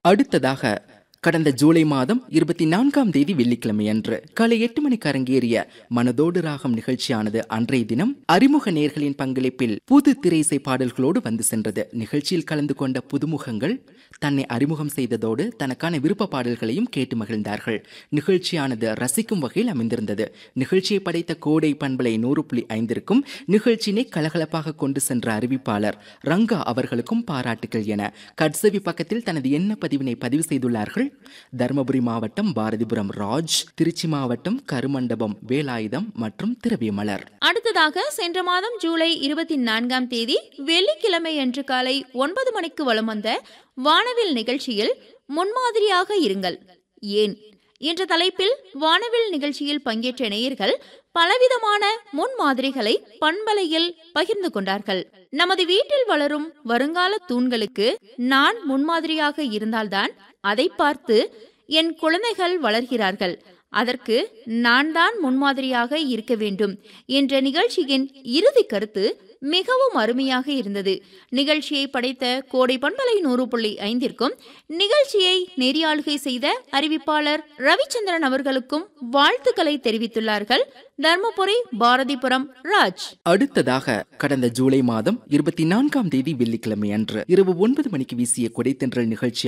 அடுத்ததாக கடந்த ஜூலை மாதம் இருபத்தி நான்காம் தேதி வெள்ளிக்கிழமை அன்று காலை எட்டு மணிக்கு அரங்கேறிய மனதோடு ராகம் நிகழ்ச்சியானது அன்றைய தினம் அறிமுக நேர்களின் பங்களிப்பில் புது திரைசை பாடல்களோடு வந்து சென்றது நிகழ்ச்சியில் கலந்து கொண்ட புதுமுகங்கள் தன்னை அறிமுகம் செய்ததோடு தனக்கான விருப்ப பாடல்களையும் கேட்டு மகிழ்ந்தார்கள் நிகழ்ச்சியானது ரசிக்கும் வகையில் அமைந்திருந்தது நிகழ்ச்சியை படைத்த கோடை பண்பலை நூறு புள்ளி ஐந்திற்கும் நிகழ்ச்சியினை கலகலப்பாக கொண்டு சென்ற அறிவிப்பாளர் ரங்கா அவர்களுக்கும் பாராட்டுகள் என கட்சவி பக்கத்தில் தனது எண்ண பதிவினை பதிவு செய்துள்ளார்கள் தருமபுரி மாவட்டம் பாரதிபுரம் ராஜ் திருச்சி மாவட்டம் கருமண்டபம் வேலாயுதம் மற்றும் திரவியமலர் அடுத்ததாக சென்ற மாதம் ஜூலை இருபத்தி நான்காம் தேதி வெள்ளிக்கிழமை அன்று காலை ஒன்பது மணிக்கு வலம் வந்த வானவில் நிகழ்ச்சியில் முன்மாதிரியாக இருங்கள் ஏன் என்ற தலைப்பில் வானவில் நிகழ்ச்சியில் பங்கேற்ற நேயர்கள் பலவிதமான முன்மாதிரிகளை பண்பலையில் பகிர்ந்து கொண்டார்கள் நமது வீட்டில் வளரும் வருங்கால தூண்களுக்கு நான் முன்மாதிரியாக இருந்தால்தான் அதை பார்த்து என் குழந்தைகள் வளர்கிறார்கள் அதற்கு நான் தான் முன்மாதிரியாக இருக்க வேண்டும் என்ற நிகழ்ச்சியின் இறுதி கருத்து மிகவும் அருமையாக இருந்தது நிகழ்ச்சியை படைத்த கோடை பண்பலை நூறு புள்ளி ஐந்திற்கும் நிகழ்ச்சியை நெறியாளுகை செய்த அறிவிப்பாளர் ரவிச்சந்திரன் அவர்களுக்கும் வாழ்த்துக்களை தெரிவித்துள்ளார்கள் தர்மபுரி பாரதிபுரம் ராஜ் அடுத்ததாக கடந்த ஜூலை மாதம் இருபத்தி நான்காம் தேதி வெள்ளிக்கிழமை அன்று இரவு ஒன்பது மணிக்கு வீசிய கொடைத்தென்றல் நிகழ்ச்சி